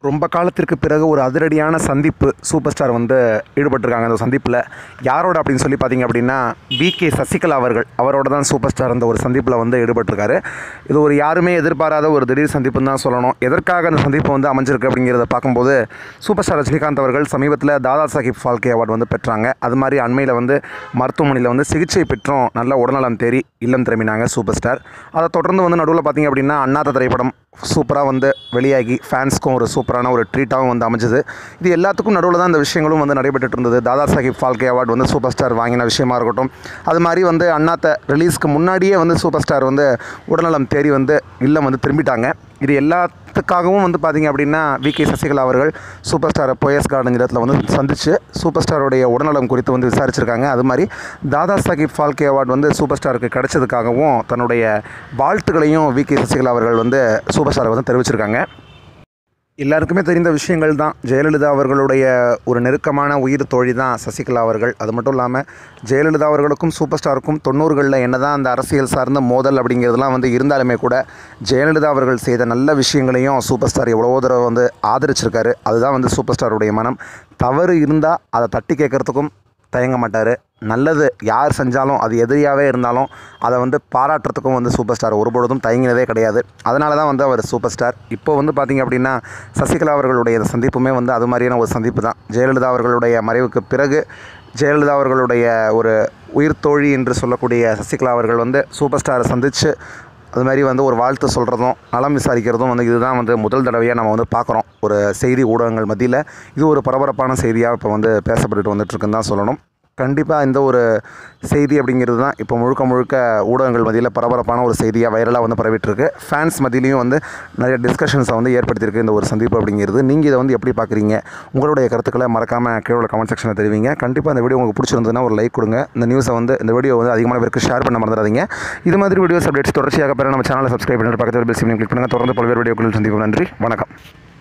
ரொம்ப காலத்திற்கு பிறகு ஒரு அதிரடியான சந்திப்பு சூப்பர் ஸ்டார் வந்து ஈடுபட்டிருக்காங்க அந்த சந்திப்பில் யாரோட அப்படின்னு சொல்லி பார்த்தீங்க அப்படின்னா வி கே சசிகலா அவர்கள் அவரோட தான் சூப்பர் ஸ்டார் அந்த ஒரு சந்திப்பில் வந்து ஈடுபட்டிருக்காரு இது ஒரு யாருமே எதிர்பாராத ஒரு திடீர் சந்திப்புன்னு தான் சொல்லணும் எதற்காக அந்த சந்திப்பு வந்து அமைஞ்சிருக்கு அப்படிங்கிறத பார்க்கும்போது சூப்பர் ஸ்டார் ரஜினிகாந்த் அவர்கள் சமீபத்தில் தாதா சாஹிப் ஃபால்கே அவார்டு வந்து பெற்றாங்க அது மாதிரி அண்மையில் வந்து மருத்துவமனையில் வந்து சிகிச்சை பெற்றும் நல்ல உடல்நலம் தேறி இல்லம் திரும்பினாங்க சூப்பர் ஸ்டார் அதை தொடர்ந்து வந்து நடுவில் பார்த்தீங்க அப்படின்னா அண்ணாத்த திரைப்படம் சூப்பராக வந்து வெளியாகி ஃபேன்ஸ்க்கும் ஒரு சூப்பரான ஒரு ட்ரீட்டாகவும் வந்து அமைஞ்சது இது எல்லாத்துக்கும் நடுவில் தான் இந்த விஷயங்களும் வந்து நடைபெற்றுட்டு இருந்தது தாதா சாஹிப் ஃபால்கே அவார்டு வந்து சூப்பர் ஸ்டார் வாங்கின விஷயமா இருக்கட்டும் அது மாதிரி வந்து அண்ணாத்த ரிலீஸ்க்கு முன்னாடியே வந்து சூப்பர் ஸ்டார் வந்து உடல்நலம் தேறி வந்து இல்லம் வந்து திரும்பிட்டாங்க இது எல்லாத்துக்காகவும் வந்து பார்த்திங்க அப்படின்னா வி கே சசிகலா அவர்கள் சூப்பர் ஸ்டாரை போயஸ் கார்டன் இடத்துல வந்து சந்தித்து சூப்பர் ஸ்டாருடைய உடல்நலம் குறித்து வந்து விசாரிச்சிருக்காங்க அது மாதிரி தாதா சாஹிப் ஃபால்கே அவார்டு வந்து சூப்பர் ஸ்டாருக்கு கிடைச்சதுக்காகவும் தன்னுடைய வாழ்த்துக்களையும் வி கே சசிகலா அவர்கள் வந்து சூப்பர் ஸ்டாருக்கு வந்து தெரிவிச்சிருக்காங்க எல்லாருக்குமே தெரிந்த விஷயங்கள் தான் ஜெயலலிதா அவர்களுடைய ஒரு நெருக்கமான உயிர் தோழி தான் சசிகலா அவர்கள் அது மட்டும் இல்லாமல் ஜெயலலிதா அவர்களுக்கும் சூப்பர் ஸ்டாருக்கும் தொண்ணூறுகளில் என்ன தான் அந்த அரசியல் சார்ந்த மோதல் அப்படிங்கிறதுலாம் வந்து இருந்தாலுமே கூட ஜெயலலிதா அவர்கள் செய்த நல்ல விஷயங்களையும் சூப்பர் ஸ்டார் எவ்வளவோ தடவை வந்து ஆதரிச்சிருக்காரு அதுதான் வந்து சூப்பர் ஸ்டாருடைய மனம் தவறு இருந்தால் அதை தட்டி கேட்குறதுக்கும் தயங்க மாட்டார் நல்லது யார் செஞ்சாலும் அது எதிரியாகவே இருந்தாலும் அதை வந்து பாராட்டுறதுக்கும் வந்து சூப்பர் ஸ்டார் ஒருபொழுதும் தயங்கினதே கிடையாது அதனால தான் வந்து அவர் சூப்பர் ஸ்டார் இப்போ வந்து பார்த்திங்க அப்படின்னா சசிகலா அவர்களுடைய இந்த சந்திப்புமே வந்து அது மாதிரியான ஒரு சந்திப்பு தான் ஜெயலலிதா அவர்களுடைய மறைவுக்கு பிறகு ஜெயலலிதா அவர்களுடைய ஒரு உயிர் தோழி என்று சொல்லக்கூடிய சசிகலா அவர்கள் வந்து சூப்பர் ஸ்டாரை சந்தித்து அது மாதிரி வந்து ஒரு வாழ்த்து சொல்கிறதும் நலம் விசாரிக்கிறதும் வந்து இதுதான் வந்து முதல் தடவையாக நம்ம வந்து பார்க்குறோம் ஒரு செய்தி ஊடகங்கள் மத்தியில் இது ஒரு பரபரப்பான செய்தியாக இப்போ வந்து பேசப்பட்டுட்டு வந்துட்டுருக்குன்னு தான் சொல்லணும் கண்டிப்பாக இந்த ஒரு செய்தி அப்படிங்கிறது தான் இப்போ முழுக்க முழுக்க ஊடகங்கள் மத்தியில் பரபரப்பான ஒரு செய்தியாக வைரலாக வந்து பரவிட்டுருக்கு ஃபேன்ஸ் மத்தியிலையும் வந்து நிறைய டிஸ்கஷன்ஸை வந்து ஏற்படுத்தியிருக்கு இந்த ஒரு சந்திப்பு அப்படிங்கிறது நீங்கள் இதை வந்து எப்படி பார்க்குறீங்க உங்களுடைய கருத்துக்களை மறக்காமல் கீழே கமெண்ட் செக்ஷனில் தெரிவிங்க கண்டிப்பாக இந்த வீடியோ உங்களுக்கு பிடிச்சிருந்ததுன்னா ஒரு லைக் கொடுங்க இந்த நியூஸை வந்து இந்த வீடியோ வந்து அதிகமான பேருக்கு ஷேர் பண்ண மறந்துடாதீங்க இது மாதிரி வீடியோஸ் அப்டேட்ஸ் தொடர்ச்சியாக பெற நம்ம சேனலை சப்ஸ்கிரைப் பண்ணிட்டு பக்கத்தில் பெல் சிம்லையும் கிளிக் பண்ணுங்கள் தொடர்ந்து பல்வேறு வீடியோக்களில் சந்திப்போம் நன்றி வணக்கம்